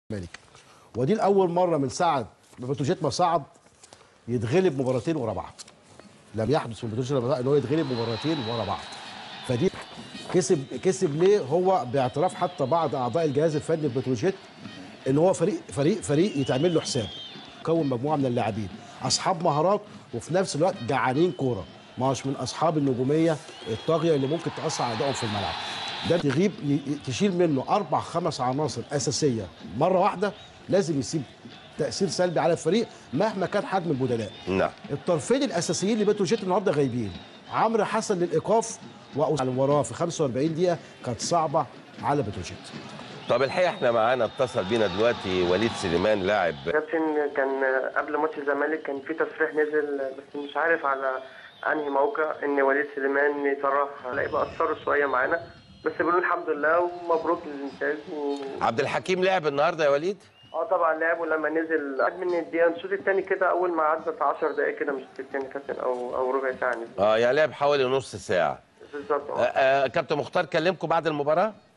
الملك ودي الاول مره من ساعه ما بتروجيت ما صعد يتغلب مباراتين ورا بعض لم يحدث في بتروجيت لما صعد ان هو يتغلب مباراتين ورا بعض فدي كسب كسب ليه هو باعتراف حتى بعض اعضاء الجهاز الفني في بتروجيت ان هو فريق فريق فريق يتعمل له حساب كون مجموعه من اللاعبين اصحاب مهارات وفي نفس الوقت جعانين كوره ما هوش من اصحاب النجوميه الطاغيه اللي ممكن تاثر على ادائهم في الملعب ده تغيب ي- ي- تشيل منه اربع خمس عناصر اساسيه مره واحده لازم يسيب تاثير سلبي على الفريق مهما كان حجم البدلاء نعم الطرفين الاساسيين لبتروجيت النهارده غايبين عمرو حسن للايقاف والمباراه في 45 دقيقه كانت صعبه على بتروجيت طب الحقيقه احنا معانا اتصل بينا دلوقتي وليد سليمان لاعب كابتن كان قبل ماتش الزمالك كان في تصريح نزل بس مش عارف على انهي موقع ان وليد سليمان يصرح لعيبه اثروا شويه معانا بس بنقول الحمد لله ومبروك للانتاج و... عبد الحكيم لعب النهارده يا وليد اه طبعا لعبوا لما نزل قد من الدقيقه الشوط الثاني كده اول ما عدت 10 دقائق كده مش الشوط الثاني كابتن او او ربع ساعه نزل. اه يعني لعب حوالي نص ساعه بالظبط آه اه آه كابتن مختار كلمكم بعد المباراه